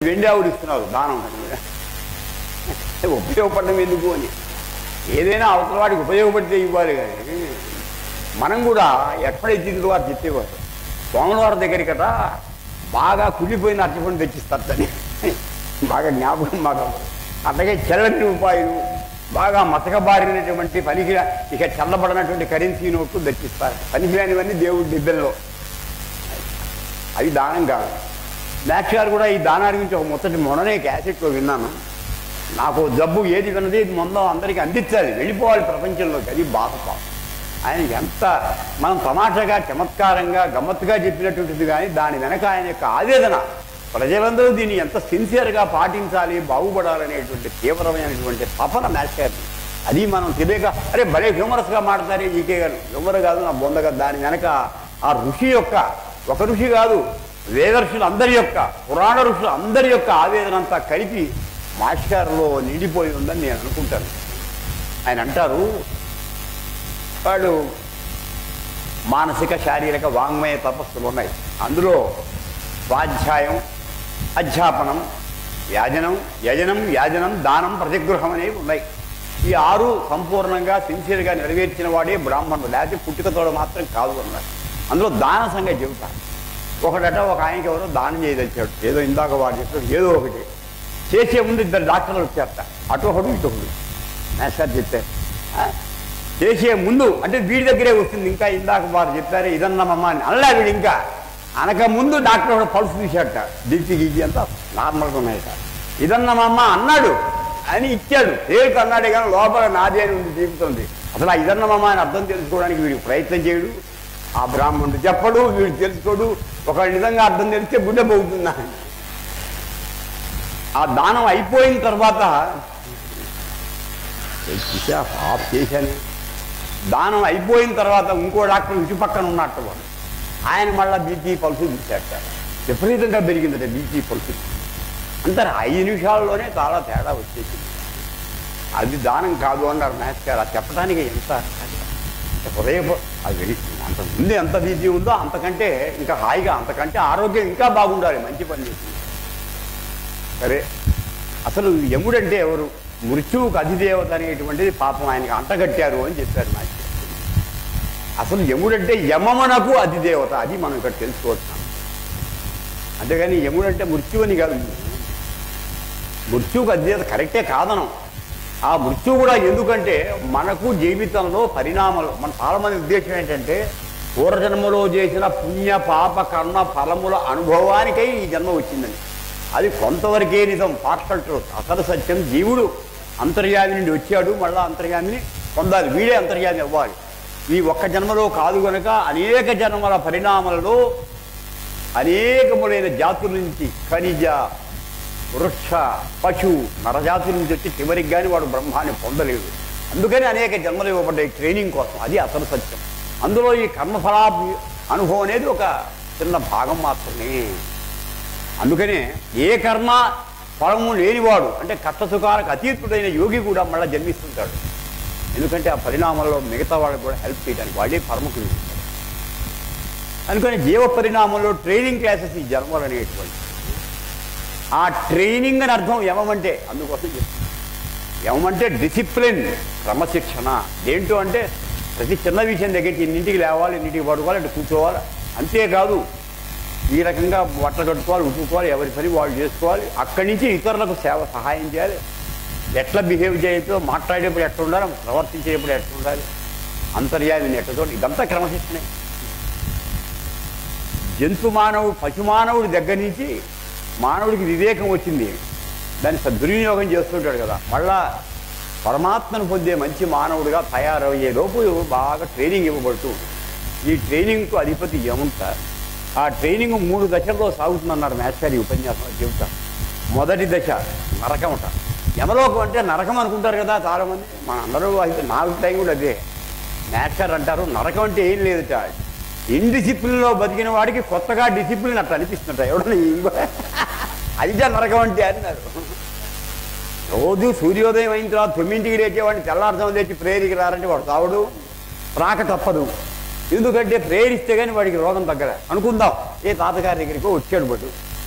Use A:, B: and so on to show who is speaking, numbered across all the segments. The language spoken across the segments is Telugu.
A: వెండి ఆవుడు ఇస్తున్నారు దానం ఉపయోగపడడం ఎందుకు అని ఏదైనా అవతల వాడికి ఉపయోగపడితే ఇవ్వాలి కానీ మనం కూడా ఎక్కడైతే ఇదిగో వారు చెప్పేవారు సోమవారం దగ్గరికట బాగా కుళ్ళిపోయిన అరటిపండు తెచ్చిస్తారని బాగా జ్ఞాపకం బాగా అట్లాగే చెల్లని రూపాయలు బాగా మతకబారినటువంటి పనికి ఇక చల్లబడినటువంటి కరెన్సీ నోట్లు తెచ్చిస్తారు పనికిరానివన్నీ దేవుడి దిబ్బెల్లో అది దానం కాదు మ్యాక్స్ గారు కూడా ఈ దానాన్ని గురించి ఒక మొత్తటి మొన్ననే క్యాసెట్లో విన్నాను నాకు జబ్బు ఏది విన్నది ఇది మొందో అందరికీ అందించాలి వెళ్ళిపోవాలి ప్రపంచంలోకి అది బాధ పాపం ఆయన ఎంత మనం తమాషాగా చమత్కారంగా గమ్మత్తుగా చెప్పినటువంటిది కానీ దాని వెనక ఆయన యొక్క ఆవేదన ప్రజలందరూ దీన్ని ఎంత సిన్సియర్గా పాటించాలి బాగుపడాలనేటువంటి తీవ్రమైనటువంటి తపన మ్యాచ్ గారిది అది మనం తెలియక అరే భలే హ్యూమరస్గా మాడతారే ఈకే గారు హ్యూమర్ కాదు నా బొందగా దాని వెనక ఆ ఋషి యొక్క ఒక ఋషి కాదు వేదర్షులు అందరి యొక్క పురాణ ఋషులు అందరి యొక్క ఆవేదన అంతా కలిపి మాస్టర్లో నిండిపోయి ఉందని నేను అనుకుంటాను ఆయన అంటారు వాళ్ళు మానసిక శారీరక వాంగ్మయ తపస్సులు ఉన్నాయి అందులో స్వాధ్యాయం అధ్యాపనం యాజనం యజనం యాజనం దానం ప్రతిగృహం అనేవి ఉన్నాయి ఈ ఆరు సంపూర్ణంగా సిన్సియర్గా నెరవేర్చిన వాడే బ్రాహ్మణుడు లేకపోతే పుట్టుకతోడు మాత్రం కాదు అన్నారు అందులో దాన సంగతి చెబుతారు ఒకడట ఒక ఆయనకి ఎవరో దానం చేయదలిచాడు ఏదో ఇందాక వాడు చెప్పాడు ఏదో ఒకటి చేసే ముందు ఇద్దరు డాక్టర్లు వచ్చారట అటు ఒకడు ఇటు ఒకడు మాస్టర్ చెప్పారు ఆ, చేసే ముందు అంటే వీడి దగ్గరే వస్తుంది ఇంకా ఇందాక వారు చెప్పారు ఇదన్నమమ్మ అని అల్లా వీడు ఇంకా అనక ముందు డాక్టర్ ఒకడు పల్స్ తీశాడట దిచ్చి గీచి అంతా నార్మల్గా ఉన్నాయట ఇదన్నమమ్మ అన్నాడు అని ఇచ్చాడు పేరుకు అన్నాడే కానీ లోపల నాది అని ఉంది తీరుతుంది అసలు ఆ ఇదన్నమమ్మ అని అర్థం తెలుసుకోవడానికి వీడికి ప్రయత్నం చేయడు ఆ బ్రాహ్మణుడు చెప్పడు వీడు తెలుసుకోడు ఒక నిజంగా అర్థం తెలిస్తే గుండె పోతుందా ఆ దానం అయిపోయిన తర్వాత చూసా ఆఫ్ చేశాను దానం అయిపోయిన తర్వాత ఇంకో డాక్టర్ ఇటు పక్కన ఉన్నట్టు వాడు ఆయన మళ్ళీ బీపీ పల్సు తీశాట విపరీతంగా పెరిగిందట బీపీ పల్సు అంటారు ఐదు నిమిషాల్లోనే చాలా తేడా వచ్చేసింది అది దానం కాదు అన్నారు మ్యాథ్స్ గారు అది చెప్పడానికి ఎంత హృదయ అది వెలి- అంత ముందు ఎంత బీపీ ఉందో అంతకంటే ఇంకా హాయిగా అంతకంటే ఆరోగ్యం ఇంకా బాగుండాలి మంచి పని చేసింది సరే అసలు యముడంటే ఎవరు మృత్యువుకు అధిదేవత అనేటువంటిది పాపం ఆయనకి అంటగట్టారు అని చెప్పారు నాకు అసలు యముడంటే యమమునకు అధిదేవత అది మనం ఇక్కడ తెలుసుకోవచ్చు అంతేగాని యముడంటే మృత్యు అని కాదు మృత్యువుకు అధిదేవత కరెక్టే కాదనం ఆ మృత్యు కూడా ఎందుకంటే మనకు జీవితంలో పరిణామాలు మన చాలా మంది ఉద్దేశం ఏంటంటే పూర్వజన్మలో చేసిన పుణ్య పాప కర్మ ఫలముల అనుభవానికై ఈ జన్మ వచ్చిందని అది కొంతవరకే నిజం పార్షల్ ట్రూత్ అసలు సత్యం జీవుడు అంతర్యామి నుండి వచ్చాడు మళ్ళా అంతర్యామిని పొందాలి వీడే అంతర్యామి అవ్వాలి ఈ ఒక్క జన్మలో కాదు గనక అనేక జన్మల పరిణామాలలో అనేకములైన జాతుల నుంచి ఖనిజ వృక్ష పశు నరజాతుల నుంచి వచ్చి చివరికి కానీ వాడు బ్రహ్మాన్ని పొందలేడు అందుకని అనేక జన్మలు ఇవ్వబడ్డాయి ట్రైనింగ్ కోసం అది అసలు సత్యం అందులో ఈ కర్మఫలా అనుభవం అనేది ఒక చిన్న భాగం మాత్రమే అందుకనే ఏ కర్మ ఫలము లేనివాడు అంటే కష్టసుఖాలకు అతీతుడైన యోగి కూడా మళ్ళీ జన్మిస్తుంటాడు ఎందుకంటే ఆ పరిణామాల్లో మిగతా వాళ్ళకి కూడా హెల్ప్ చేయడానికి వాళ్ళే పరమకులు అందుకని జీవ పరిణామంలో ట్రైనింగ్ క్లాసెస్ ఈ జన్మలు అనేటువంటి ఆ ట్రైనింగ్ అని అర్థం యమమంటే అందుకోసం చెప్తాను యమమంటే డిసిప్లిన్ క్రమశిక్షణ దేంటో అంటే ప్రతి చిన్న విషయం దగ్గర ఇన్నింటికి లేవాలి ఇన్నింటికి పడుకోవాలి అంటే కూర్చోవాలి అంతేకాదు ఈ రకంగా బట్టలు కట్టుకోవాలి ఉట్టుకోవాలి ఎవరి పని వాళ్ళు చేసుకోవాలి అక్కడి నుంచి ఇతరులకు సేవ సహాయం చేయాలి ఎట్లా బిహేవ్ చేయొచ్చో మాట్లాడేప్పుడు ఎట్లా ఉండాలి ప్రవర్తించేప్పుడు ఎట్లా ఉండాలి అంతర్యామిని ఎట్లా చూడాలి ఇదంతా క్రమశిక్షణే జంతు మానవుడు పశు మానవుడి దగ్గర నుంచి మానవుడికి వివేకం వచ్చింది దాన్ని సద్వినియోగం చేస్తుంటాడు కదా మళ్ళా పరమాత్మను పొందే మంచి మానవుడిగా తయారయ్యే లోపు బాగా ట్రైనింగ్ ఇవ్వబడుతూ ఉంటుంది. ఈ ట్రైనింగ్కు అధిపతి యముంట ఆ ట్రైనింగ్ మూడు దశల్లో సాగుతుందన్నారు మేస్టారి ఉపన్యాసంలో చెబుతా మొదటి దశ నరకమట యమలోకం అంటే నరకం అనుకుంటారు కదా చాలామంది మన అందరూ అయితే నా అభిప్రాయం కూడా అదే మేస్టర్ అంటారు నరకం అంటే ఏం లేదుట ఇండిసిప్లిన్లో బతికిన వాడికి కొత్తగా డిసిప్లిన్ అట్లా అనిపిస్తుంట ఎవడన్నా ఇంకో అదిగా నరకం అంటే అన్నారు రోజు సూర్యోదయం అయిన తర్వాత తొమ్మిదింటికి లేచేవాడిని తెల్లారుజాము లేచి ప్రేయర్కి రారంటే వాడు తావుడు రాక తప్పదు ఎందుకంటే ప్రేయర్ ఇస్తే కానీ వాడికి రోగం తగ్గలే అనుకుందాం ఏ తాతగారి దగ్గరికి వచ్చాడు బట్టు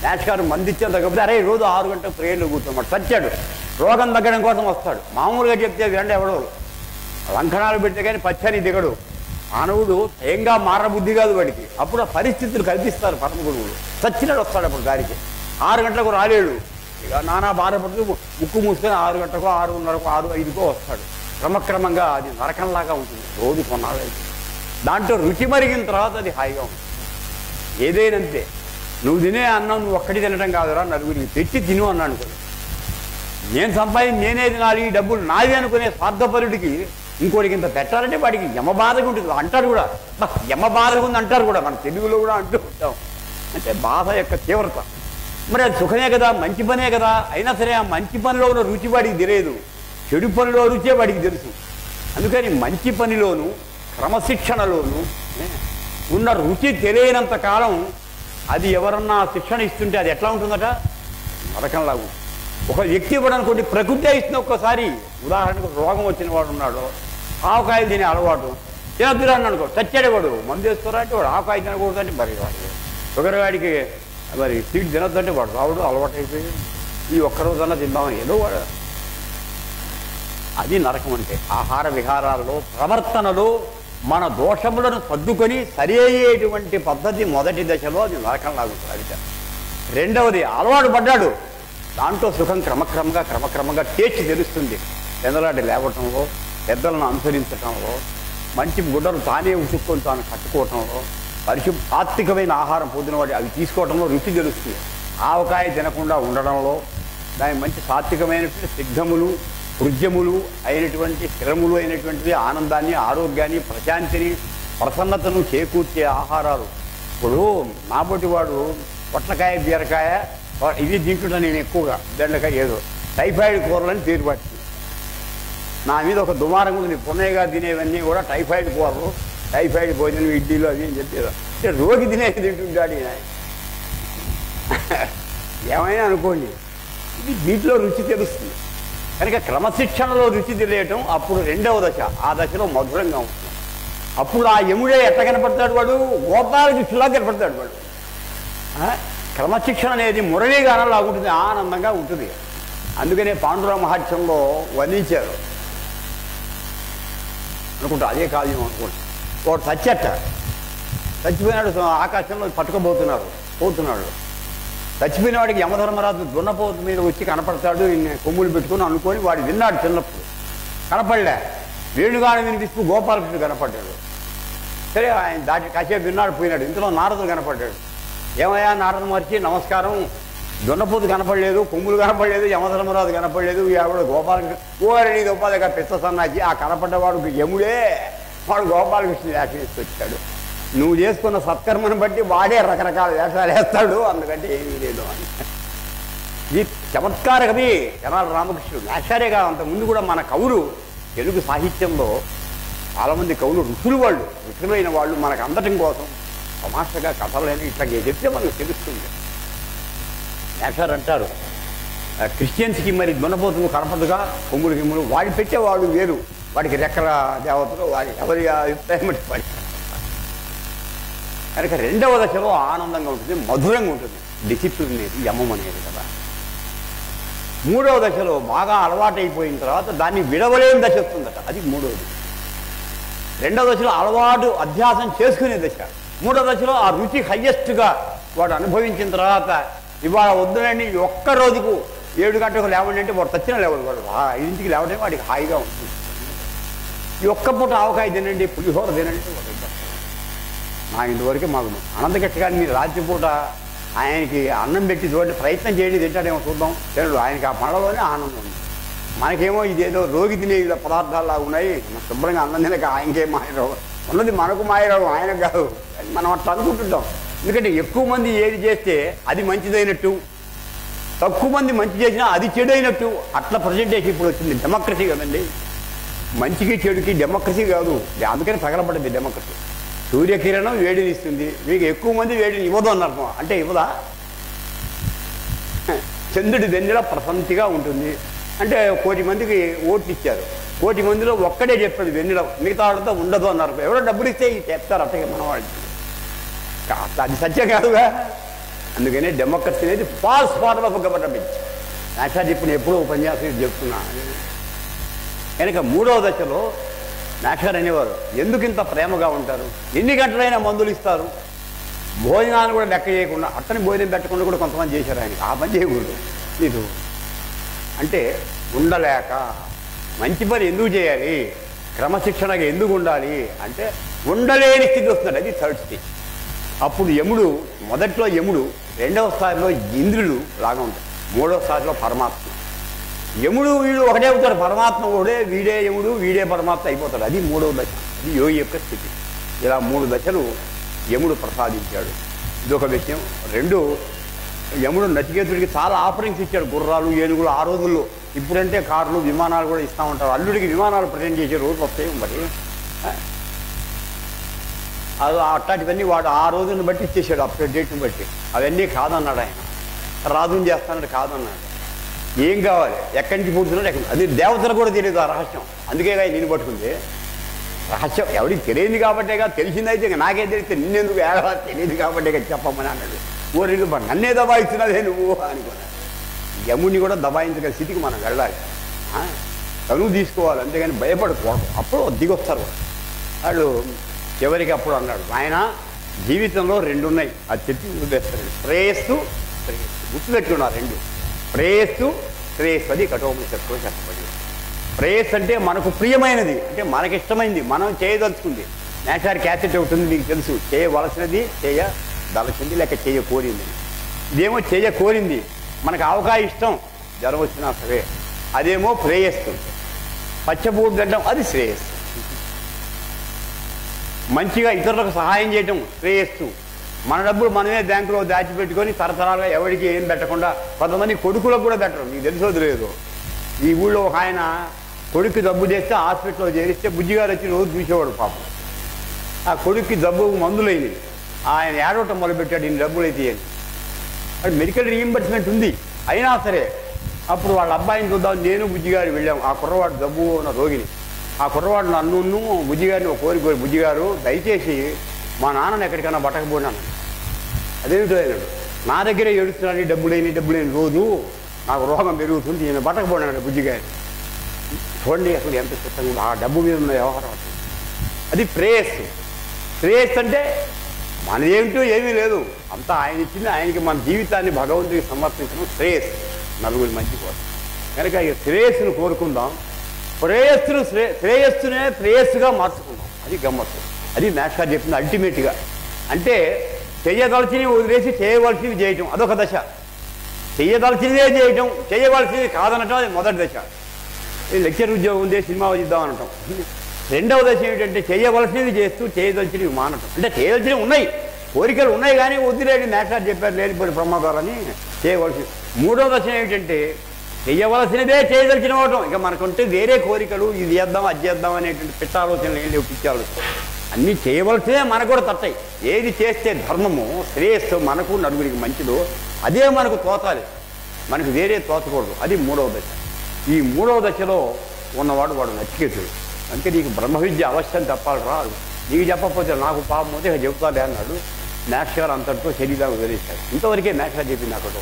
A: మ్యాచ్ గారు మంది ఇచ్చేంత తగ్గకపోతే అరే రోజు ఆరు గంటల ప్రేయర్లో కూర్చోమాట చచ్చాడు రోగం తగ్గడం కోసం వస్తాడు మామూలుగా చెప్తే వెంట ఎవడో లంకణాలు పెడితే కానీ పచ్చని దిగడు మానవుడు స్వయంగా మారబుద్ధి కాదు వాడికి అప్పుడు ఆ పరిస్థితులు కల్పిస్తారు పరమ గురువులు చచ్చినాడు వస్తాడు అప్పుడు దారికి ఆరు గంటలకు రాలేడు ఇక నానా బాధపడుతూ ముక్కు మూసుకొని ఆరు గంటలకు ఆరున్నరకు ఆరు ఐదుకో వస్తాడు క్రమక్రమంగా అది నరకంలాగా ఉంటుంది రోజు కొన్నాళ్ళైతే దాంట్లో రుచి మరిగిన తర్వాత అది హాయిగా ఉంటుంది ఏదైనంతే నువ్వు తినే అన్నం నువ్వు ఒక్కటి తినడం కాదురా నలుగురికి తెచ్చి తిను అన్నాను కూడా నేను సంపాదించి నేనే తినాలి ఈ డబ్బులు నాది అనుకునే స్వార్థపరుడికి ఇంకోటికి ఇంత పెట్టాలంటే వాడికి యమ బాధగా ఉంటుంది అంటారు కూడా "బా, యమ బాధగా ఉంది అంటారు కూడా మన తెలుగులో కూడా అంటూ ఉంటాం అంటే బాధ యొక్క తీవ్రత మరి అది సుఖమే కదా మంచి పనే కదా అయినా సరే ఆ మంచి పనిలో ఉన్న రుచి వాడికి తెలియదు చెడు పనిలో రుచే వాడికి తెలుసు అందుకని మంచి పనిలోను క్రమశిక్షణలోను ఏ, ఉన్న రుచి తెలియనంత కాలం అది ఎవరన్నా శిక్షణ ఇస్తుంటే అది ఎట్లా ఉంటుందట నరకంలాగా ఉంటుంది. ఒక వ్యక్తి కూడా అనుకోండి ప్రకృతి ఇస్తున్న ఒక్కసారి ఉదాహరణకు రోగం వచ్చిన వాడు ఉన్నాడు ఆవకాయలు తినే అలవాటు తినద్దురా అని అనుకో చచ్చాడే వాడు మందు వేసుకోరా అంటే వాడు ఆవకాయ తినకూడదు అంటే మరి వాడు షుగర్ వాడికి మరి స్వీట్ తినొద్దు అంటే వాడు రావుడు అలవాటు అయిపోయి ఈ ఒక్క రోజన్నా తిందామని ఏదో వాడు అది నరకం అంటే ఆహార విహారాల్లో ప్రవర్తనలో మన దోషములను సర్దుకొని సరి అయ్యేటువంటి పద్ధతి మొదటి దశలో అది నరకం లాగుతుంది అది రెండవది అలవాటు పడ్డాడు దాంట్లో సుఖం క్రమక్రమంగా క్రమక్రమంగా టేస్ట్ తెలుస్తుంది పెద్దలాంటి లేవటంలో పెద్దలను అనుసరించటంలో మంచి గుడ్డలు తానే ఉతుక్కొని తాను కట్టుకోవటంలో పరిశు సాత్వికమైన ఆహారం పొందినవాడి అవి తీసుకోవడంలో రుచి తెలుస్తుంది ఆవకాయ తినకుండా ఉండడంలో దాని మంచి సాత్వికమైనటువంటి సిద్ధములు హృద్యములు అయినటువంటి స్థిరములు అయినటువంటి ఆనందాన్ని ఆరోగ్యాన్ని ప్రశాంతిని ప్రసన్నతను చేకూర్చే ఆహారాలు ఇప్పుడు నాబోటి వాడు పొట్లకాయ బీరకాయ వా- ఇవి తింటున్నా నేను ఎక్కువగా బెండకాయ ఏదో టైఫాయిడ్ కూరలని పేరు పట్టింది నా మీద ఒక దుమారం ఉంది పున్నయ్యగా తినేవన్నీ కూడా టైఫాయిడ్ కూరలు టైఫాయిడ్ భోజనం ఇడ్లీలు అవి అని చెప్పేది అంటే రోగి తినేది తింటుంటాడు ఈయన. ఏమైనా అనుకోండి ఇది వీటిలో రుచి తెలుస్తుంది కనుక క్రమశిక్షణలో రుచి తెలియటం అప్పుడు రెండవ దశ ఆ దశలో మధురంగా ఉంటుంది అప్పుడు ఆ యముడే ఎట్ట కనపడతాడు వాడు గోపాలకృష్ణులా కనపడతాడు వాడు ఆ? క్రమశిక్షణ అనేది మురళీగానంలా ఉంటుంది ఆనందంగా ఉంటుంది అందుకనే పాండుర మహాత్యంలో వర్ణించారు అనుకుంటా అదే కావ్యం అనుకుంటా వాడు చచ్చట చచ్చిపోయినాడు ఆకాశంలో పట్టుకోబోతున్నారు పోతున్నాడు చచ్చిపోయిన వాడికి యమధర్మరాజు దున్నపోతు మీద వచ్చి కనపడతాడు ఈయన కొమ్ములు పెట్టుకుని అనుకొని వాడు విన్నాడు చిన్నప్పుడు కనపడలే వేణుగాని వినిపిస్తూ గోపాలకృష్ణుడు కనపడ్డాడు సరే ఆయన దాటి కాసేపు విన్నాడు పోయినాడు ఇంతలో నారదుడు కనపడ్డాడు ఏమయ్యా నారద మహర్షి నమస్కారం దున్నపోతు కనపడలేదు కొమ్ములు కనపడలేదు యమధర్మరాజు కనపడలేదు ఆవిడ గోపాలకృష్ణ ఓరని గోపాలగా పెద్ద సన్నాచి ఆ కనపడ్డవాడు యముడే వాడు గోపాలకృష్ణ వేషం వేసుకు వచ్చాడు నువ్వు చేసుకున్న సత్కర్మను బట్టి వాడే రకరకాల వేషాలు వేస్తాడు అందుకంటే ఏమీ లేదు అని ఇది చమత్కార కవి జనాల రామకృష్ణుడు ఆచార్యగా అంత ముందు కూడా మన కవులు తెలుగు సాహిత్యంలో చాలామంది కవులు ఋషులు వాళ్ళు ఋషులైన వాళ్ళు మనకు అందటం కోసం తమాషగా కథలైన ఇట్లా చెప్తే మనకు తెలుస్తుంది నేషర్ అంటారు ఆ, క్రిస్టియన్స్కి మరి దున్నపోతులు కనపడదుగా కొమ్ములు గిమ్ములు వాడి పెట్టేవాడు వేరు వాడికి రెక్కల దేవతలు వాడి ఎవరి అభిప్రాయం బట్టి వాడి కనుక రెండవ దశలో ఆనందంగా ఉంటుంది మధురంగా ఉంటుంది డిసిప్లిన్ అనేది యమం అనేది కదా మూడవ దశలో బాగా అలవాటైపోయిన తర్వాత దాన్ని విడవలేని దశ వస్తుందట అది మూడవది రెండవ దశలో అలవాటు అధ్యాసం చేసుకునే దశ మూడవ దశలో ఆ రుచి హయ్యెస్ట్గా వాడు అనుభవించిన తర్వాత ఇవాళ వద్దునండి ఈ ఒక్క రోజుకు ఏడు గంటలకు లేవండి అంటే వాడు తచ్చిన లేవడు వాడు ఆ ఐదింటికి లేవడం వాడికి హాయిగా ఉంటుంది ఈ ఒక్క పూట ఆవకాయ తినండి పులిహోర తినండి అంటే వాడు వద్దు. మా ఇంతవరకు మాకు అనంతకృష్ణ గారిని మీరు రాత్రిపూట ఆయనకి అన్నం పెట్టి చూడండి ప్రయత్నం చేయండి తింటాడేమో చూద్దాం తినడు ఆయనకి ఆ పనులలోనే ఆనందం ఉంది మనకేమో ఇదేదో రోగి తినే ఇలా పదార్థాలు ఉన్నాయి మన శుభ్రంగా అన్నం తినక ఆయనకేం మాయరోగం ఉన్నది మనకు మాయరోగం ఆయనకు కాదు అని మనం అట్లా అనుకుంటుంటాం ఎందుకంటే ఎక్కువ మంది ఏది చేస్తే అది మంచిదైనట్టు తక్కువ మంది మంచి చేసినా అది చెడైనట్టు అట్లా ప్రజెంటేషన్ ఇప్పుడు వచ్చింది డెమోక్రసీ కదండి మంచికి చెడుకి డెమోక్రసీ కాదు అందుకని తగలబడింది డెమోక్రసీ సూర్యకిరణం వేడిని ఇస్తుంది మీకు ఎక్కువ మంది వేడిని ఇవ్వదు అన్నారు అంటే ఇవ్వదా చంద్రుడి వెన్నెల ప్రశాంతిగా ఉంటుంది అంటే కోటి మందికి ఓట్లు ఇచ్చారు కోటి మందిలో ఒక్కడే చెప్పాడు వెన్నెల మిగతా వాళ్ళతో ఉండదు అన్నారు ఎవరో డబ్బులు ఇస్తే ఇది చెప్తారు అట్టగే మన వాళ్ళు అది సత్యం కాదుగా అందుకనే డెమోక్రసీ అనేది ఫాల్స్ ఫార్మ్ ఆఫ్ గవర్నమెంట్ నాచార్య ఇప్పుడు ఎప్పుడో ఉపన్యాసం ఇది చెప్తున్నా కనుక మూడవ దశలో నాచార్ అనేవారు ఎందుకు ఇంత ప్రేమగా ఉంటారు ఎన్ని గంటలైనా మందులు ఇస్తారు భోజనాన్ని కూడా లెక్క చేయకుండా అట్టని భోజనం పెట్టకుండా కూడా కొంతమంది చేశారు ఆయనకి ఆ పని చేయకూడదు మీరు అంటే ఉండలేక మంచి పని ఎందుకు చేయాలి క్రమశిక్షణగా ఎందుకు ఉండాలి అంటే ఉండలేని స్థితి వస్తుంది అది థర్డ్ స్టేజ్ అప్పుడు యముడు మొదట్లో యముడు రెండవ స్థాయిలో ఇంద్రులు లాగా ఉంటాయి మూడవ స్థాయిలో పరమాత్మ యముడు వీడు ఒకటే అవుతాడు పరమాత్మ ఒకడే వీడే యముడు వీడే పరమాత్మ అయిపోతాడు అది మూడవ దశ అది యోగి యొక్క స్థితి ఇలా మూడు దశలు యముడు ప్రసాదించాడు ఇదొక విషయం రెండు యముడు నచికేతుడికి చాలా ఆఫరింగ్స్ ఇచ్చాడు గుర్రాలు ఏనుగులు ఆ రోజుల్లో ఇప్పుడంటే కార్లు విమానాలు కూడా ఇస్తూ ఉంటారు అల్లుడికి విమానాలు ప్రజెంట్ చేసే రోజు వస్తాయి మరి ఆ? అది అట్లాంటివన్నీ వాడు ఆ రోజుని బట్టి ఇచ్చేసాడు అప్పుడు డేట్ని బట్టి అవన్నీ కాదన్నాడు ఆయన రాజుని చేస్తానని కాదన్నాడు ఏం కావాలి ఎక్కడి నుంచి పుడుతున్నాడు ఎక్కడ అది దేవతలు కూడా తెలియదు ఆ రహస్యం అందుకే కానీ నేను పట్టుకుంది రహస్యం ఎవరికి తెలియదు కాబట్టేగా తెలిసిందైతే ఇక నాకేం తెలిస్తే నిన్నెందుకు ఏడా తెలియదు కాబట్టే చెప్పమని అన్నాడు ఓ రెండు మరి నన్నే దబాయిస్తున్నదే నువ్వు అనుకున్నాడు యముని కూడా దబాయించగల స్థితికి మనం వెళ్ళాలి ఆ? తనువు తీసుకోవాలి అంతేగాని భయపడకూడదు అప్పుడు దిగొస్తారు వాళ్ళు. వాళ్ళు చివరికి అప్పుడు అన్నాడు ఆయన జీవితంలో రెండు ఉన్నాయి అది చెప్పి వదిలేస్తారు శ్రేయస్సు శ్రేయస్సు గుర్తుపెట్టుకున్నారు రెండు ప్రేయస్సు శ్రేయస్సు అది కఠోపనిషత్తులో చెప్పబడి ప్రేయస్ అంటే మనకు ప్రియమైనది అంటే మనకిష్టమైంది మనం చేయదలుచుకుంది నేచార్ క్యాసెట్ ఒకటి ఉంది మీకు తెలుసు చేయవలసినది చేయదలసింది లేక చేయ కోరింది ఇదేమో చేయ కోరింది మనకు అవకాశం ఇష్టం జ్వరం వచ్చినా సరే అదేమో ప్రేయస్సు పచ్చబూడు గడ్డం అది శ్రేయస్సు మంచిగా ఇతరులకు సహాయం చేయటం శ్రేయస్సు మన డబ్బులు మనమే బ్యాంకులో దాచిపెట్టుకొని తరతరాలుగా ఎవరికి ఏం పెట్టకుండా కొంతమంది కొడుకులకు కూడా పెట్టరు నీకు తెలుసోది లేదు ఈ ఊళ్ళో ఒక ఆయన కొడుకు జబ్బు చేస్తే హాస్పిటల్లో చేరిస్తే బుజ్జిగారు వచ్చి రోజు చూసేవాడు పాపం ఆ కొడుక్కి జబ్బు మందులైంది ఆయన ఏడవటం మొదలుపెట్టాడు ఇన్ని డబ్బులు అయితే అని అది మెడికల్ రీఎంబర్స్మెంట్ ఉంది అయినా సరే అప్పుడు వాళ్ళ అబ్బాయిని చూద్దాం నేను బుజ్జిగారు వెళ్ళాం ఆ కుర్రవాడు జబ్బు ఉన్న రోగిని ఆ కుర్రవాడు నన్ను బుజ్జిగారిని ఒక కోరి కోరి బుజ్జిగారు దయచేసి మా నాన్నని ఎక్కడికైనా పట్టకపోయినాను అదేమిటో అన్నాడు నా దగ్గరే ఏడుస్తున్నాడు ఈ డబ్బులేని డబ్బులేని రోజు నాకు రోగం పెరుగుతుంది నేను బట్టకపోయినాడు బుజ్జిగారి చూడండి అసలు ఎంత చిత్తంగా ఆ డబ్బు మీద ఉన్న వ్యవహారం అసలు. అది ప్రేయస్ ప్రేయస్ అంటే మనదేమిటో ఏమీ లేదు అంతా ఆయన ఇచ్చింది ఆయనకి మన జీవితాన్ని భగవంతుడికి సమర్పించడం శ్రేయస్ నలుగురి మంచి కోసం కనుక ఈ శ్రేయస్సును కోరుకుందాం ప్రేయస్సును శ్రే శ్రేయస్సునే ప్రేయస్సుగా మార్చుకుందాం అది గమ్మత్తు అది మ్యాథ్స్ గారు చెప్పింది అల్టిమేట్గా అంటే చేయదలసినవి వదిలేసి చేయవలసినవి చేయటం అదొక దశ చేయదలసినదే చేయటం చేయవలసినది కాదనటం అది మొదటి దశ ఈ లెక్చర్ ఉద్యోగం ఉంది సినిమా వదిద్దాం అనటం రెండవ దశ ఏమిటంటే చేయవలసినవి చేస్తూ చేయదలిచినవి మానటం అంటే చేయదలిచినవి ఉన్నాయి కోరికలు ఉన్నాయి కానీ వద్దులేని నేషనల్ చెప్పారు లేనిపోయిన ప్రమాదాలని చేయవలసి మూడవ దశ ఏమిటంటే చేయవలసినదే చేయదలిచిన అవటం ఇక మనకుంటే వేరే కోరికలు ఇది చేద్దాం అది చేద్దాం అనేటువంటి పిచ్చ ఆలోచనలు ఏం లేవు పిచ్చి ఆలోచన అన్నీ చేయవలసినదే మనకు కూడా తట్టాయి ఏది చేస్తే ధర్మము శ్రేయస్సు మనకు నలుగురికి మంచిదో అదే మనకు తోచాలి మనకు వేరే తోచకూడదు అది మూడవ దశ ఈ మూడవ దశలో ఉన్నవాడు వాడు నచికేతుడు అంటే నీకు బ్రహ్మ విద్య అవశ్యం చెప్పాలి రాదు నీకు చెప్పకపోతే నాకు పాపం పోతే ఇక చెబుతాలే అన్నాడు మ్యాథ్స్ గారు అంతటితో శరీరాన్ని వదిలేశాడు ఇంతవరకే మ్యాథ్స్ గారు చెప్పింది అక్కడ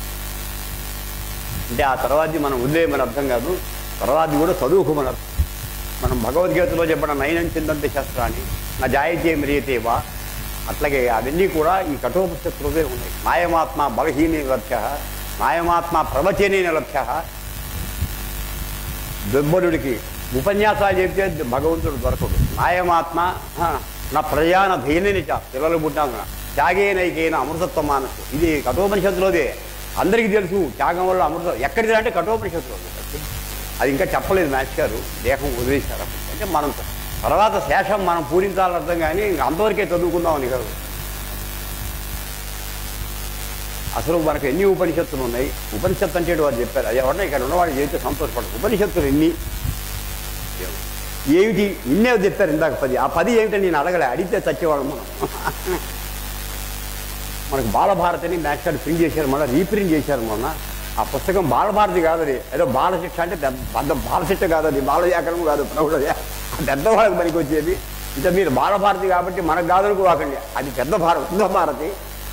A: అంటే ఆ తర్వాతది మనం వదిలేయమని అర్థం కాదు తర్వాతది కూడా చదువుకోమని అర్థం మనం భగవద్గీతలో చెప్పిన నైనం చిందంత శాస్త్రాన్ని నా జాయితీ మ్రియతేవా అట్లాగే అవన్నీ కూడా ఈ కఠోపనిషత్తులోనే ఉన్నాయి నాయమాత్మ బలహీనే లభ్య నాయమాత్మ ప్రవచనే లభ్య దుర్బలుడికి ఉపన్యాసాలు చెప్తే భగవంతుడు దొరకడు నాయమాత్మ ఆ, నా ప్రయాణ ధైర్యని పిల్లలు పుట్టినా త్యాగేనైకైన అమృతత్వ మానసు ఇది కఠోపనిషత్తులోదే అందరికీ తెలుసు త్యాగం వల్ల అమృతం ఎక్కడిది అంటే కఠోపనిషత్తులో అది ఇంకా చెప్పలేదు మ్యాచ్ గారు దేహం వదిలేశారు అప్పుడు. అంటే మనం తర్వాత శేషం మనం పూరించాలని అర్థం కానీ ఇంక అంతవరకే చదువుకుందామని కాదు అసలు మనకు ఎన్ని ఉపనిషత్తులు ఉన్నాయి ఉపనిషత్తు అంటే వారు చెప్పారు అది ఎవరన్నా ఇక్కడ ఉన్నవాడు చేస్తే సంతోషపడదు ఉపనిషత్తులు ఎన్ని ఏమిటి ఇన్నే చెప్పారు ఇందాక పది ఆ పది ఏమిటని నేను అడగలే అడిగితే చచ్చేవాడు మనం మనకు బాలభారతిని మ్యాథ్స్ కార్డు ప్రింట్ చేశారు మళ్ళీ రీప్రింట్ చేశారు మొన్న ఆ పుస్తకం బాలభారతి కాదది ఏదో బాలశిక్ష అంటే పెద్ద పెద్ద బాలశిక్ష కాదది బాలవ్యాకరణం కాదు ప్రౌఢ పెద్దవాళ్ళకి పనికి వచ్చేది ఇంకా మీరు బాలభారతి కాబట్టి మనకు కాదనుకోవాకండి అది పెద్ద భారతి పెద్ద భారతి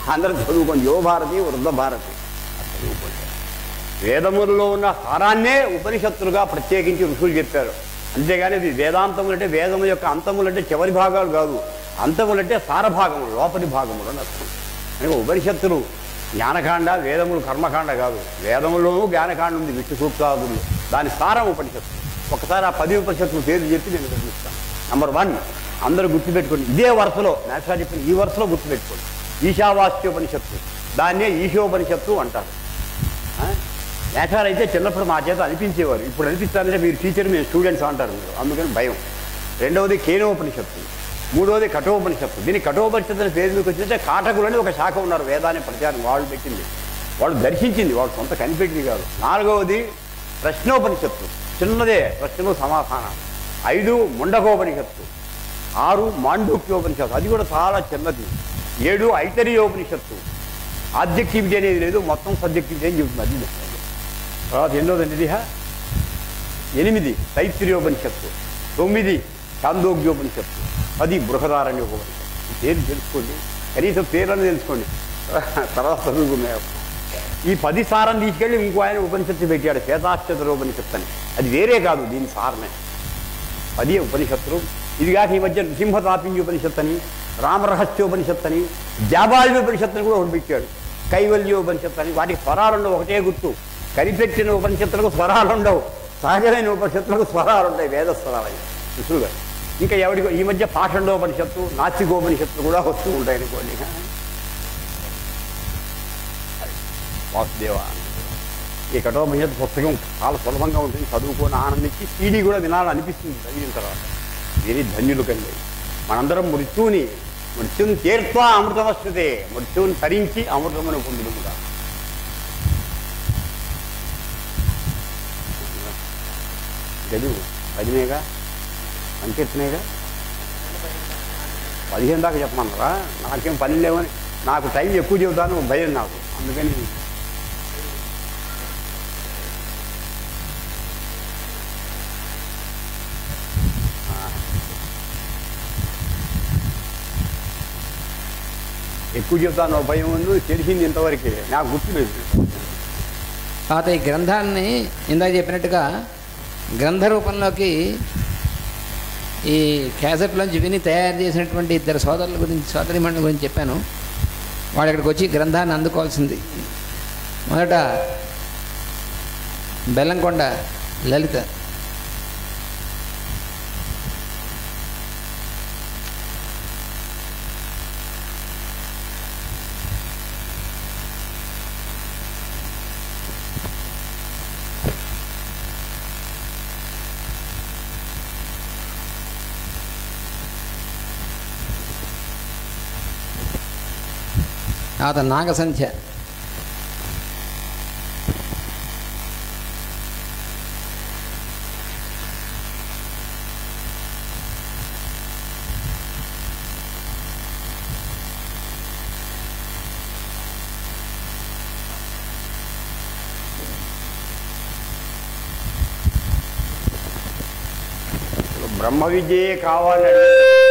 A: అందరూ చదువుకోండి యువ భారతి వృద్ధ భారతి చదువుకోండి వేదములలో ఉన్న సారాన్నే ఉపనిషత్తులుగా ప్రత్యేకించి ఋషులు చెప్పారు అంతేగాని ఇది వేదాంతములు అంటే వేదము యొక్క అంతములు అంటే చివరి భాగాలు కాదు అంతములు అంటే సారభాగములు లోపలి భాగములు అని అర్థం కనుక ఉపనిషత్తులు జ్ఞానకాండ వేదములు కర్మకాండ కాదు వేదములోనూ జ్ఞానకాండ ఉంది విష్ణు సూక్తాదులు దాని సారం ఉపనిషత్తు ఒకసారి ఆ పది ఉపనిషత్తుల పేర్లు చెప్పి నేను వివరిస్తాను నంబర్ వన్ అందరూ గుర్తుపెట్టుకోండి ఇదే వరుసలో నేషనల్ చెప్పిన ఈ వరుసలో గుర్తుపెట్టుకోండి ఈశావాస్యోపనిషత్తు దాన్నే ఈశోపనిషత్తు అంటారు ఆ? నేషనల్ అయితే చిన్నప్పుడు మా చేత అనిపించేవారు ఇప్పుడు అనిపిస్తారంటే మీరు టీచర్ మీరు స్టూడెంట్స్ అంటారు మీరు అందుకని భయం రెండవది కేనోపనిషత్తు మూడవది కఠోపనిషత్తు దీని కఠోపనిషత్తు అనే పేరు మీకు వచ్చిందంటే కాటకులు అని ఒక శాఖ ఉన్నారు వేదాన్ని ప్రచారం వాళ్ళు పెట్టింది వాళ్ళు దర్శించింది వాళ్ళు సొంత కనిపెట్టింది కాదు నాలుగవది ప్రశ్నోపనిషత్తు చిన్నదే ప్రశ్నలు సమాధానం ఐదు ముండకోపనిషత్తు ఆరు మాండూక్యోపనిషత్తు అది కూడా చాలా చిన్నది ఏడు ఐతరీయోపనిషత్తు ఆబ్జెక్టివిటీ అనేది లేదు మొత్తం సబ్జెక్టివిటీ అని చెబుతుంది అది చెప్తుంది. తర్వాత ఎన్నోదండి ఇది హా? ఎనిమిది తైత్రీయోపనిషత్తు తొమ్మిది చాందోగ్యోపనిషత్తు పది బృహదారణ్యోపనిషత్తు ఈ పేరు తెలుసుకోండి కనీసం పేర్లను తెలుసుకోండి తర్వాత చదువుకునే ఈ పది సారం తీసుకెళ్ళి ఇంకో ఆయన ఉపనిషత్తు పెట్టాడు శ్వేతాశ్చతరోపనిషత్తు అని అది వేరే కాదు దీని సారమే పది ఉపనిషత్తులు ఇది కాక ఈ మధ్య నృసింహ తాపింగ్యోపనిషత్తు అని రామరహస్యోపనిషత్తు అని జాబాల్యోపనిషత్తు అని కూడా ఒకటి పెట్టాడు కైవల్యోపనిషత్తు అని వాటికి స్వరాలు ఉండవు ఒకటే గుర్తు కనిపెట్టిన ఉపనిషత్తులకు స్వరాలు ఉండవు సహజమైన ఉపనిషత్తులకు స్వరాలు ఉంటాయి వేద స్వరాలు ఋషులుగా ఇంకా ఎవరికి ఈ మధ్య పాషండోపనిషత్తు నాస్తికోపనిషత్తులు కూడా వస్తూ ఉంటాయి అనుకోండి వాసుదేవ ఈ కఠోపనిషత్తు పుస్తకం చాలా సులభంగా ఉంటుంది చదువుకొని ఆనందించి సీడీ కూడా వినాలనిపిస్తుంది చదివిన తర్వాత దీని ధన్యులు కండి మనందరం మృత్యువుని మృత్యుని తీర్త్వా అమృతమస్తుతే మృత్యువుని తరించి అమృతమును పొందుడు కూడా చదువు పదినేగా సంకీర్తనేగా పదిహేను దాకా చెప్పమన్నారా నాకేం పని లేవని నాకు టైం ఎక్కువ చెబుతాను భయం నాకు అందుకని ఎక్కువ చెబుతాను భయం ఉంది తెలిసింది ఇంతవరకే నాకు గుర్తులేదు
B: తర్వాత ఈ గ్రంథాన్ని ఇందాక చెప్పినట్టుగా గ్రంథ రూపంలోకి ఈ క్యాసెట్లోంచి విని తయారు చేసినటువంటి ఇద్దరు సోదరుల గురించి సోదరిమణుల గురించి చెప్పాను వాళ్ళు ఇక్కడికి వచ్చి గ్రంథాన్ని అందుకోవాల్సింది మొదట బెల్లంకొండ లలిత తర్వాత నాగసంధ్య
A: బ్రహ్మ విద్యే కావాలని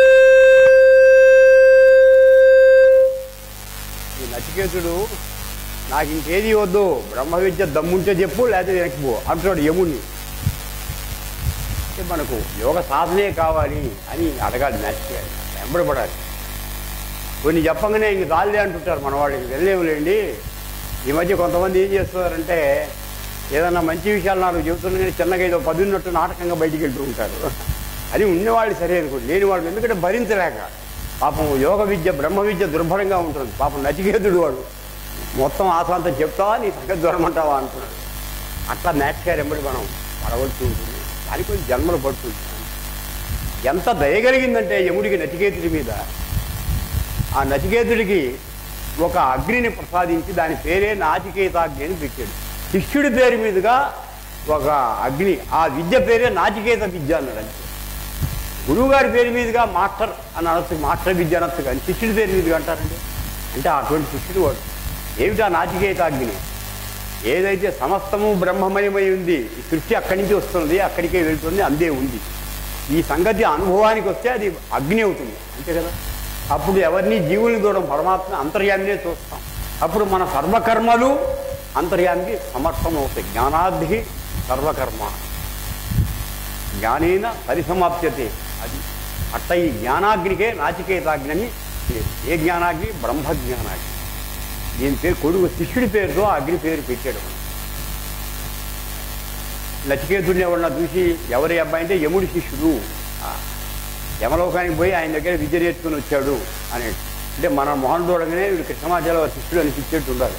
A: ఈ నచికేతుడు నాకు ఇంకేది వద్దు బ్రహ్మ విద్య దమ్ముంటే చెప్పు లేకపోతే వెనక్కి పో అంటున్నాడు యముణ్ణి అంటే మనకు యోగ సాధనే కావాలి అని అడగాలి నేర్చుకోవాలి వెంబడపడాలి కొన్ని చెప్పగానే ఇంక దాల్దే అంటుంటారు మన వాళ్ళు ఇంక వెళ్ళలేములేండి ఈ మధ్య కొంతమంది ఏం చేస్తున్నారంటే ఏదన్నా మంచి విషయాలు నాకు చెబుతున్నా కానీ చిన్నగా ఏదో పదున్నట్టు నాటకంగా బయటికి వెళ్తూ ఉంటారు అని ఉన్నవాళ్ళు సరే అనుకోండి లేని వాళ్ళు ఎందుకంటే భరించలేక పాపం యోగ విద్య బ్రహ్మ విద్య దుర్భరంగా ఉంటుంది పాపం నచికేతుడు వాడు మొత్తం ఆశాంతం చెప్తావా నీ సంగతి దూరమంటావా అంటున్నాడు అట్లా నేర్చుకారు ఎంబడి మనం పడవలసి ఉంటుంది దానికి కొంచెం జన్మలు పడుతుంది ఎంత దయగలిగిందంటే యముడికి నచికేతుడి మీద ఆ నచికేతుడికి ఒక అగ్నిని ప్రసాదించి దాని పేరే నాచికేతాగ్ని అని పెట్టాడు శిష్యుడి పేరు మీదుగా ఒక అగ్ని ఆ విద్య పేరే నాచికేత విద్య అన్నాడు అంతే గురువుగారి పేరు మీదుగా మాస్టర్ అని అనొచ్చు మాస్టర్ విద్య అనొచ్చు కానీ శిష్యుడి పేరు మీదుగా అంటారండి అంటే అటువంటి శిష్యుడు వాడు ఏమిటా నాచికేతాగ్ని ఏదైతే సమస్తము బ్రహ్మమయమై ఉంది ఈ సృష్టి అక్కడి నుంచి వస్తుంది అక్కడికే వెళ్తుంది అందే ఉంది ఈ సంగతి అనుభవానికి వస్తే అది అగ్ని అవుతుంది అంతే కదా అప్పుడు ఎవరిని జీవుల్ని దూరం పరమాత్మ అంతర్యామినే చూస్తాం అప్పుడు మన సర్వకర్మలు అంతర్యామికి సమర్థమవుతాయి జ్ఞానాద్ధి సర్వకర్మ జ్ఞానేన పరిసమాప్యతే అది అట్ట ఈ జ్ఞానాగ్నికే నాచికేతాగ్ని అని పేరు ఏ జ్ఞానాగ్ని బ్రహ్మ జ్ఞానాగ్ని దీని పేరు కొడుకు శిష్యుడి పేరుతో ఆ అగ్ని పేరు పెట్టాడు మనం నచికేతుడిని ఎవరన్నా చూసి ఎవరి అబ్బాయి అంటే యముడి శిష్యుడు ఆ, యమలోకానికి పోయి ఆయన దగ్గర విద్య నేర్చుకుని వచ్చాడు అని అంటే మన మొహం చూడగానే వీడు కృష్ణమాచార్య శిష్యుడు అనిపించేట్టు ఉండాలి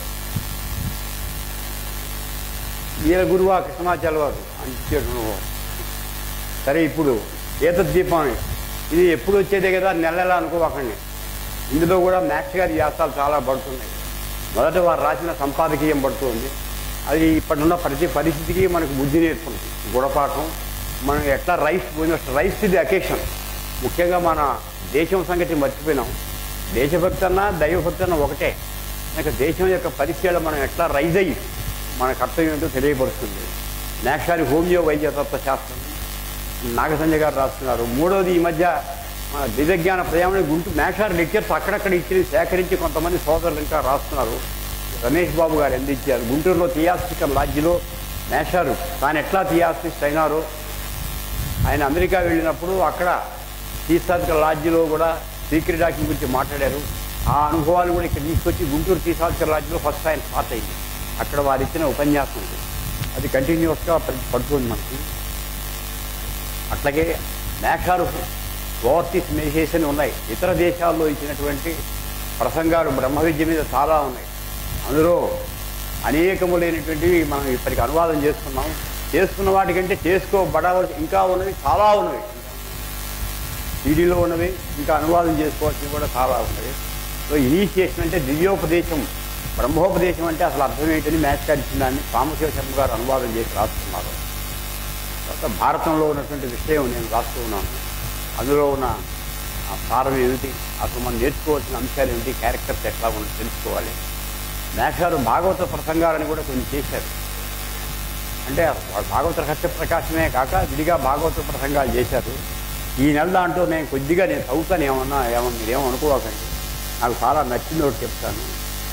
A: వీళ్ళ గురువా కృష్ణమాచార్య వారు అనిపించేట్టు ఉన్నవారు. సరే ఇప్పుడు ఈత దీపం ఇది ఎప్పుడు వచ్చేదే కదా నెల నెల అనుకోవాకండి ఇందులో కూడా మ్యాథ్స్ గారి వ్యాసాలు చాలా పడుతున్నాయి మొదట వారు రాసిన సంపాదకీయం పడుతుంది అది ఇప్పటిన్న ప్రతి పరిస్థితికి మనకు బుద్ధి నేర్పుతుంది గుణపాఠం మనం ఎట్లా రైస్ రైస్ ఇది అకేషన్ ముఖ్యంగా మన దేశం సంగతి మర్చిపోయినాం దేశభక్తి అన్నా దైవభక్తి అన్నా ఒకటే ఇక దేశం యొక్క పరిచయాలు మనం ఎట్లా రైజ్ అయ్యి మన కర్తవ్యం ఏంటో తెలియపరుస్తుంది నేషనల్ హోమియో వైద్య తత్వ శాస్త్రం నాగసంజయ్ గారు రాస్తున్నారు మూడోది ఈ మధ్య మన దివ్యజ్ఞాన ప్రయాణం గుంటూ మేషార్ లెక్చర్స్ అక్కడక్కడ ఇచ్చి సేకరించి కొంతమంది సోదరులు ఇంకా రాస్తున్నారు రమేష్ బాబు గారు అందించారు గుంటూరులో థియాస్టికల్ లాడ్జిలో మేషారు తాను ఎట్లా థియాస్టిస్ట్ అయినారో ఆయన అమెరికా వెళ్ళినప్పుడు అక్కడ థియాస్టికల్ లాడ్జిలో కూడా సీక్రెట్ డాక్టర్ గురించి మాట్లాడారు ఆ అనుభవాలు కూడా ఇక్కడ తీసుకొచ్చి గుంటూరు థియాస్టికల్ లాడ్జిలో ఫస్ట్ ఆయన స్టార్ట్ అయింది అక్కడ వారు ఇచ్చిన ఉపన్యాసం ఉంది అది కంటిన్యూస్గా పడుతుంది మనకి అట్లాగే మేఘాలు ఓవర్సీస్ మెడిటేషన్ ఉన్నాయి ఇతర దేశాల్లో ఇచ్చినటువంటి ప్రసంగాలు బ్రహ్మ విద్య మీద చాలా ఉన్నాయి అందులో అనేకములైనటువంటివి మనం ఇప్పటికి అనువాదం చేసుకున్నాం చేసుకున్న వాటికంటే చేసుకోబడవలసి ఇంకా ఉన్నవి చాలా ఉన్నవి సీడీలో ఉన్నవి ఇంకా అనువాదం చేసుకోవాల్సినవి కూడా చాలా ఉన్నవి సో ఇనీషియేషన్ అంటే దివ్యోపదేశం బ్రహ్మోపదేశం అంటే అసలు అర్థం ఏంటని మ్యాథ్స్ గారు ఇచ్చిన దాన్ని సాంబశివ శర్మ గారు అనువాదం చేసి రాస్తున్నారు తర్వాత భారతంలో ఉన్నటువంటి విషయం నేను రాస్తూ ఉన్నాను అందులో ఉన్న ఆ సారం ఏమిటి అసలు మనం నేర్చుకోవాల్సిన అంశాలు ఏమిటి క్యారెక్టర్స్ ఎట్లా ఉందో తెలుసుకోవాలి మేషాలు భాగవత ప్రసంగాలని కూడా కొన్ని చేశారు అంటే భాగవత రహస్య ప్రకాశమే కాక విడిగా భాగవత ప్రసంగాలు చేశారు ఈ నెల దాంట్లో నేను కొద్దిగా నేను చదువుతాను ఏమన్నా ఏమన్నా మీరేమో అనుకోవాకండి నాకు చాలా నచ్చింది ఒకటి చెప్తాను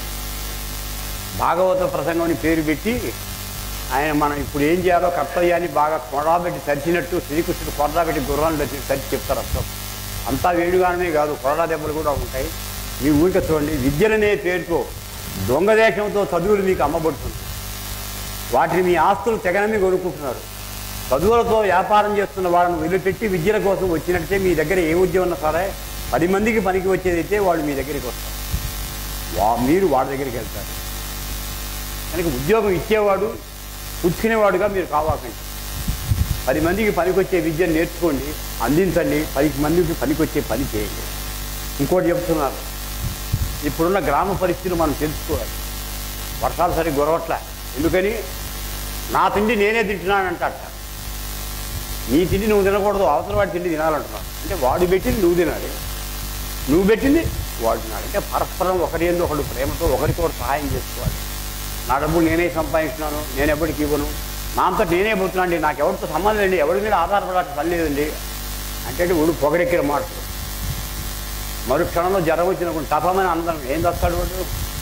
A: భాగవత ప్రసంగం అని పేరు పెట్టి ఆయన మనం ఇప్పుడు ఏం చేయాలో కర్తవ్యాన్ని బాగా కొడబెట్టి తరిచినట్టు శ్రీకృష్ణుడు కొడబెట్టి గుర్రాన్ని తెచ్చి తరిచి చెప్తారు అర్థం అంతా వేణుగానమే కాదు కొరడా దెబ్బలు కూడా ఉంటాయి మీ ఊరిక చూడండి విద్యలనే పేరుతో దొంగ దేశంతో చదువులు మీకు అమ్మబడుతుంది వాటిని మీ ఆస్తులు తెగనమి కొనుక్కుంటున్నారు చదువులతో వ్యాపారం చేస్తున్న వాళ్ళని వదిలిపెట్టి విద్యల కోసం వచ్చినట్టే మీ దగ్గర ఏ ఉద్యోగం ఉన్నా సరే పది మందికి పనికి వచ్చేదైతే వాళ్ళు మీ దగ్గరికి వస్తారు వా మీరు వాడి దగ్గరికి వెళ్తారు కనుక ఉద్యోగం ఇచ్చేవాడు పుచ్చుకునేవాడుగా మీరు కావాకండి పది మందికి పనికొచ్చే విద్యను నేర్చుకోండి అందించండి పది మందికి పనికొచ్చే పని చేయండి ఇంకోటి చెప్తున్నారు ఇప్పుడున్న గ్రామ పరిస్థితులు మనం తెలుసుకోవాలి వర్షాలు సరి గొరవట్ల ఎందుకని నా తిండి నేనే తింటున్నానంట నీ తిండి నువ్వు తినకూడదు అవతల వాడి తిండి తినాలంటున్నావు అంటే వాడు పెట్టింది నువ్వు తినాలి నువ్వు పెట్టింది వాడు తినాలి అంటే పరస్పరం ఒకరి ఎందు ఒకడు ప్రేమతో ఒకరికి ఒకరు సహాయం చేసుకోవాలి నా డబ్బులు నేనే సంపాదించినాను నేను ఎవరికి ఇవ్వను నా అంతా నేనే పోతున్నాండి నాకు ఎవరితో సంబంధం లేండి ఎవరి మీద ఆధారపడాల్సిన పని లేదండి అంటే వాడు పొగడెక్కిన మాటలు మరు క్షణంలో జ్వరం వచ్చినప్పుడు తపమని అందరం ఏం చేస్తాడు వాడు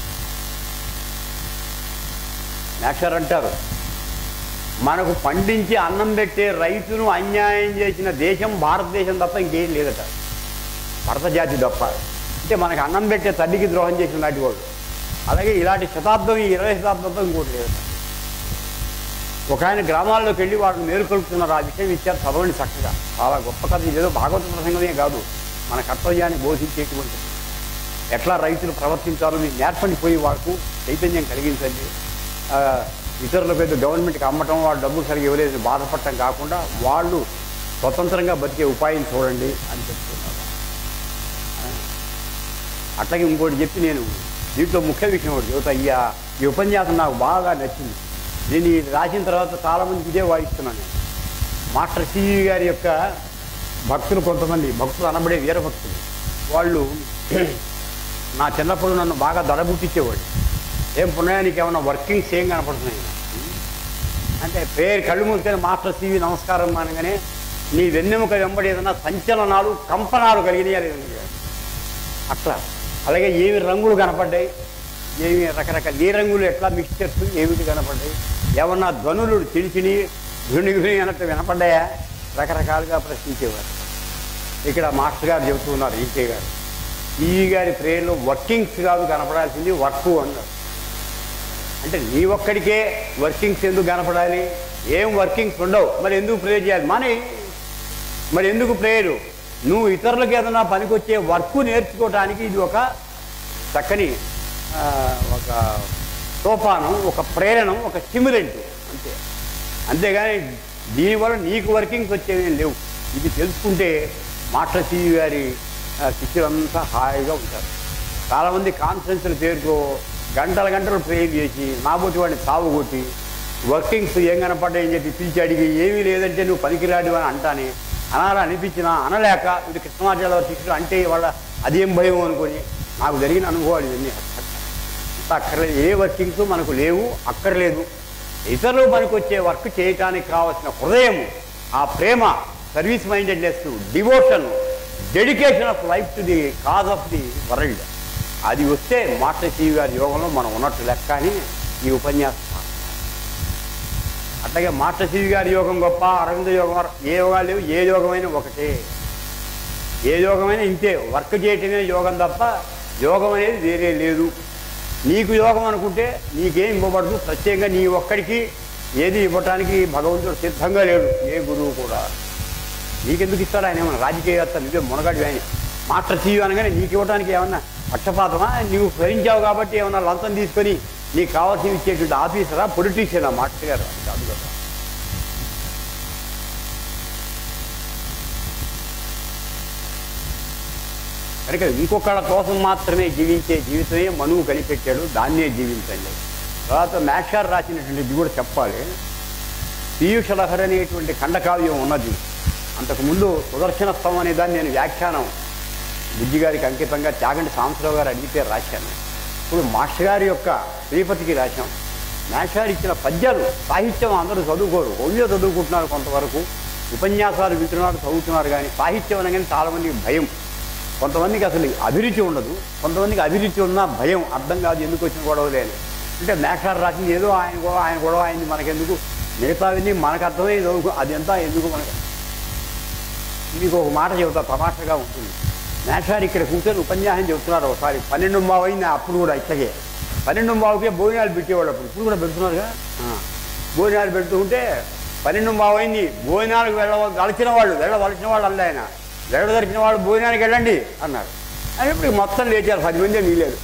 A: నేచర్ అంటారు మనకు పండించి అన్నం పెట్టే రైతును అన్యాయం చేసిన దేశం భారతదేశం తప్ప ఇంకేం లేదట భరత జాతి తప్ప అంటే మనకు అన్నం పెట్టే తల్లికి ద్రోహం చేసిన నాటి వాడు అలాగే ఇలాంటి శతాబ్దం ఈ ఇరవై శతాబ్దంతో ఇంకోటి లేదట ఒక ఆయన గ్రామాల్లోకి వెళ్ళి వాటిని మేలుకొల్పుతున్నారు ఆ విషయం ఇచ్చారు చదవండి చక్కగా చాలా గొప్ప కథ ఇదేదో భాగవత ప్రసంగమే కాదు మన కర్తవ్యాన్ని బోధించేటువంటిది ఎట్లా రైతులు ప్రవర్తించాలో మీరు నేర్పండి పోయి వాళ్ళకు చైతన్యం కలిగించండి ఆ, ఇతరుల పెద్ద గవర్నమెంట్కి అమ్మటం వాళ్ళు డబ్బులు సరిగ్గా ఇవ్వలేదు బాధపడటం కాకుండా వాళ్ళు స్వతంత్రంగా బతికే ఉపాయం చూడండి అని చెప్తున్నారు ఆ, అట్లాగే ఇంకోటి చెప్పి నేను దీంట్లో ముఖ్య విషయం ఒకటి చెబుతా అయ్యా ఈ ఉపన్యాసం నాకు బాగా నచ్చింది నేను ఇది రాసిన తర్వాత చాలామందికి ఇదే వాయిస్తున్నాను నేను మాస్టర్ సివి గారి యొక్క భక్తులు కొంతమంది భక్తులు అనబడే వీర భక్తులు వాళ్ళు నా చిన్నప్పుడు నన్ను బాగా దడబుట్టించేవాడు ఏం పుణ్యానికి ఏమన్నా వర్కింగ్స్ ఏం కనపడుతున్నాయి అంటే పేరు కళ్ళు మూసుకొని మాస్టర్ సివి నమస్కారం అనగానే నీ వెన్నెముక వెంబడి ఏదన్నా సంచలనాలు కంపనాలు కలిగినాయా లేదని అట్లా అలాగే ఏమి రంగులు కనపడ్డాయి ఏమి రకరకాల ఏ రంగులు ఎట్లా మిక్స్చర్స్ ఏమిటి కనపడ్డాయి ఏమన్నా ధ్వనులు చిని చిని ధుని ధుని అన్నట్టు వినపడ్డాయా రకరకాలుగా ప్రశ్నించేవారు ఇక్కడ మాస్టర్ గారు చెబుతూ ఉన్నారు ఈకే గారు ఈ గారి ప్రేయర్లో వర్కింగ్స్ కాదు కనపడాల్సింది వర్క్ అన్నారు అంటే నీ ఒక్కడికే వర్కింగ్స్ ఎందుకు కనపడాలి ఏం వర్కింగ్స్ ఉండవు మరి ఎందుకు ప్రేయర్ చేయాలి మన మరి ఎందుకు ప్రేయరు నువ్వు ఇతరులకు ఏదైనా పనికొచ్చే వర్క్ నేర్చుకోవడానికి ఇది ఒక చక్కని ఆ, ఒక సోపానం ఒక ప్రేరణం ఒక స్టిమ్యులెంట్ అంతే అంతేగాని దీనివల్ల నీకు వర్కింగ్స్ వచ్చేవి లేవు ఇది తెలుసుకుంటే మాస్టర్ సివి గారి ఆ, శిష్యులంతా హాయిగా ఉంటారు చాలామంది కాన్ఫరెన్స్ల పేరుతో గంటల గంటలు ప్రేయర్ చేసి నాబోటి వాడిని సాగు కొట్టి వర్కింగ్స్ ఏం కనపడ్డాయని చెప్పి పిలిచి అడిగి ఏమీ లేదంటే నువ్వు పనికిరాడు అని అంటానే అనాలా అనిపించినా అనలేక ఇది కృష్ణమాచార్య శిష్యులు అంటే వాళ్ళ అదేం భయం అనుకొని నాకు జరిగిన అనుభవాలు ఇవన్నీ అంత అక్కర్లేదు ఏ వర్కింగ్స్ మనకు లేవు అక్కర్లేదు ఇతరులు పనికొచ్చే వర్క్ చేయటానికి కావాల్సిన హృదయం ఆ ప్రేమ service mindedness devotion dedication of life to the cause of the world అది వస్తే మాస్టర్ సివి గారి యోగంలో మనం ఉన్నట్టు లెక్క అని ఈ ఉపన్యాసం అట్లాగే మాస్టర్ సివి గారి యోగం గొప్ప అరవింద యోగం ఏ యోగాలు లేవు ఏ యోగమైనా ఒకటే ఏ యోగమైనా ఇంతే వర్క్ చేయటమే యోగం తప్ప యోగం అనేది వేరే లేదు నీకు యోగం అనుకుంటే నీకేం ఇవ్వబడదు ప్రత్యేకంగా నీ ఒక్కడికి ఏది ఇవ్వటానికి భగవంతుడు సిద్ధంగా లేడు ఏ గురువు కూడా నీకెందుకు ఇస్తాడు ఆయన ఏమన్నా రాజకీయవేత్త నువ్వే మునగాడు ఆయన మాస్టర్ సీయు అనగానే నీకు ఇవ్వడానికి ఏమన్నా పక్షపాతమా నువ్వు భరించావు కాబట్టి ఏమన్నా లంచం తీసుకొని నీకు కావాల్సినవి ఇచ్చేటువంటి ఆఫీసరా పొలిటీషియనా మాస్టర్ గారు అది కాదు కదా కనుక ఇంకొకళ్ళ కోసం మాత్రమే జీవించే జీవితమే మనువు కనిపెట్టాడు దాన్నే జీవించండి తర్వాత మ్యాక్షార్ రాసినటువంటి ఇది కూడా చెప్పాలి పీయూష లహరి అనేటువంటి ఖండకావ్యం ఉన్నది అంతకుముందు సుదర్శన స్తవం అనే దాన్ని నేను వ్యాఖ్యానం బుజ్జి గారికి అంకితంగా త్యాగంటి సాంబశివరావు గారు అడిగితే రాశాను ఇప్పుడు మాస్టర్ గారి యొక్క శ్రీపతికి రాశాం మాస్టర్ గారు ఇచ్చిన పద్యాలు సాహిత్యం అందరూ చదువుకోరు ఓన్లీ చదువుకుంటున్నారు కొంతవరకు ఉపన్యాసాలు వింటున్నారు చదువుతున్నారు కానీ సాహిత్యం అనగానే చాలామందికి భయం కొంతమందికి అసలు అభిరుచి ఉండదు కొంతమందికి అభిరుచి ఉన్నా భయం అర్థం కాదు ఎందుకు వచ్చిన గొడవలే అని అంటే మేషారు రాసింది ఏదో ఆయన గొడవ ఆయన గొడవ అయింది మనకెందుకు మిగతావన్నీ మనకు అర్థమై చదువుకో అది ఎంత ఎందుకు మనకు మీకు ఒక మాట చెబుతా తమాషగా ఉంటుంది మేషారు ఇక్కడ కూర్చొని ఉపన్యాసం చెబుతున్నారు ఒకసారి పన్నెండు బావు అయింది అప్పుడు కూడా ఇట్లాగే పన్నెండు బావుకే భోజనాలు పెట్టేవాళ్ళు అప్పుడు ఇప్పుడు కూడా పెడుతున్నారుగా ఆ. భోజనాలు పెడుతూ ఉంటే పన్నెండు బావు అయింది భోజనాలకు వెళ్ళ వలచిన వాళ్ళు వెళ్ళవలసిన వాళ్ళు అల్ల ఆయన వెళ్ళదలిచిన వాళ్ళు భోజనానికి వెళ్ళండి అన్నారు అని ఇప్పుడు మొత్తం లేచారు పది మంది నీలేదు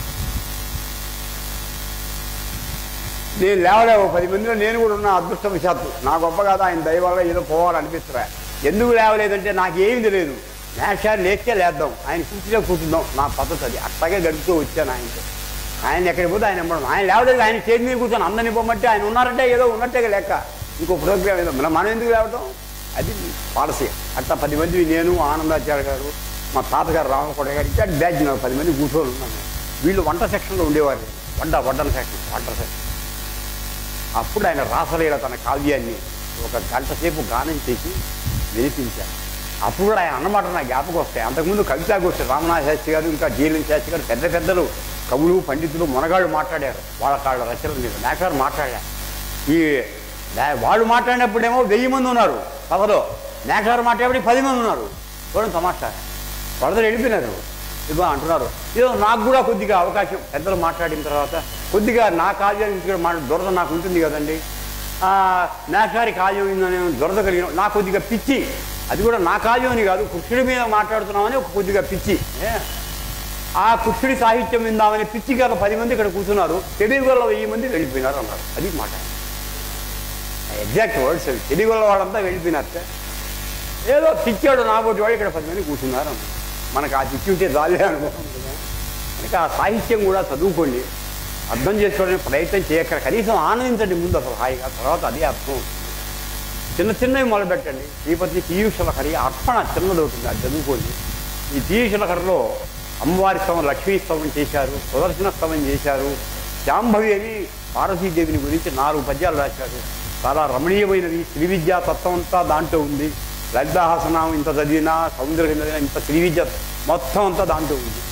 A: నేను లేవలేవు పది మందిలో నేను కూడా ఉన్న అదృష్టవశాత్తు నా గొప్ప కాదు ఆయన దయ వల్ల ఏదో పోవాలనిపిస్తున్నా ఎందుకు లేవలేదంటే నాకు ఏమీ తెలియదు నేషారు లేస్తే లేద్దాం ఆయన కూర్చునే కూర్చుందాం నా పద్ధతి అది అట్లాగే గడుపుతూ వచ్చాను ఆయనతో ఆయన ఎక్కడికి పోతే ఆయన ఇవ్వడం ఆయన లేవలేదు ఆయన స్టేజ్ మీద కూర్చొని అందరిని ఇవ్వమంటే ఆయన ఉన్నారంటే ఏదో ఉన్నట్టే లేక ఇంకో ప్రోగ్రామ్ ఏదో మనం మనం ఎందుకు లేవటం అది పాలసీ అట్లా పది మంది నేను ఆనందాచార్య గారు మా తాతగారు రామకోట గారు ఇంకా బ్యాచ్ నాకు పది మంది కూర్చొని ఉన్నాను వీళ్ళు వంట సెక్షన్లో ఉండేవారు వంట వడ్డన సెక్షన్ వంట సెక్షన్ అప్పుడు ఆయన రాసలీల తన కావ్యాన్ని ఒక గంట సేపు గానం చేసి వినిపించారు అప్పుడు కూడా ఆయన అన్నమాట నా జ్ఞాపకం వస్తాయి అంతకుముందు కవితా గోష్ఠి రామనాథ శాస్త్రి గారు ఇంకా జీఎల్ఎన్ శాస్త్రి గారు పెద్ద పెద్దలు కవులు పండితులు మునగాళ్ళు మాట్లాడారు వాళ్ళ కాళ్ళ రచనల మీద మేకారు మాట్లాడారు ఈ లా- వాళ్ళు మాట్లాడినప్పుడేమో వెయ్యి మంది ఉన్నారు సభలో మేకారు మాట్లాడి పది మంది ఉన్నారు చూడండి తమాషా వరదలు వెళ్ళిపోయినారు ఇదిగో అంటున్నారు ఏదో నాకు కూడా కొద్దిగా అవకాశం పెద్దలు మాట్లాడిన తర్వాత కొద్దిగా నా కావ్యాన్ని ఇక్కడ మాట దురద నాకు ఉంటుంది కదండి ఆ, నాకారి కావ్యం ఉందని దురద కలిగిన నాకు కొద్దిగా పిచ్చి అది కూడా నా కావ్యం అని కాదు కృష్ణుడి మీద మాట్లాడుతున్నామని ఒక కొద్దిగా పిచ్చి ఏ? ఆ కృష్ణుడి సాహిత్యం విందామని పిచ్చి కాక పది మంది ఇక్కడ కూర్చున్నారు తెలుగు వల్ల వెయ్యి మంది వెళ్ళిపోయినారు అన్నారు అది మాట ఎగ్జాక్ట్ వర్డ్స్ అవి తెలుగు వల్ల వాళ్ళంతా వెళ్ళిపోయినారు సార్ ఏదో పిచ్చాడు నాబోటి వాడు ఇక్కడ పది మంది కూర్చున్నారు అన్నారు. మనకు ఆ పిచ్చి ఉంటే జాలే అనుభవం కదా కనుక ఆ సాహిత్యం కూడా చదువుకోండి అర్థం చేసుకోవడానికి ప్రయత్నం చేయక కనీసం ఆనందించండి ముందు అసలు హాయిగా తర్వాత అదే అర్థం అవుతుంది. చిన్న చిన్నవి మొదలుపెట్టండి శ్రీపతి పీయూషల హరి అర్పణ చిన్నది అవుతుంది అది చదువుకోండి ఈ పీయూషల హరిలో అమ్మవారి స్తవం లక్ష్మీ స్తవం చేశారు సుదర్శన స్తవం చేశారు శాంభవి అని పార్వతీదేవిని గురించి నాలుగు పద్యాలు రాశారు చాలా రమణీయమైనది శ్రీ విద్యా తత్వం అంతా దాంట్లో ఉంది లలితాహాసనం ఇంత చదివినా సౌందర్యం చదివినా ఇంత శ్రీ విద్య మొత్తం అంతా దాంట్లో ఉంది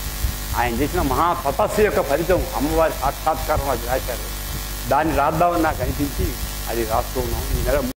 A: ఆయన చేసిన మహా తపస్సు యొక్క ఫలితం అమ్మవారి సాక్షాత్కారం అది రాశారు దాన్ని రాద్దామని నాకు అనిపించి అది రాస్తూ ఉన్నాం ఈ నెల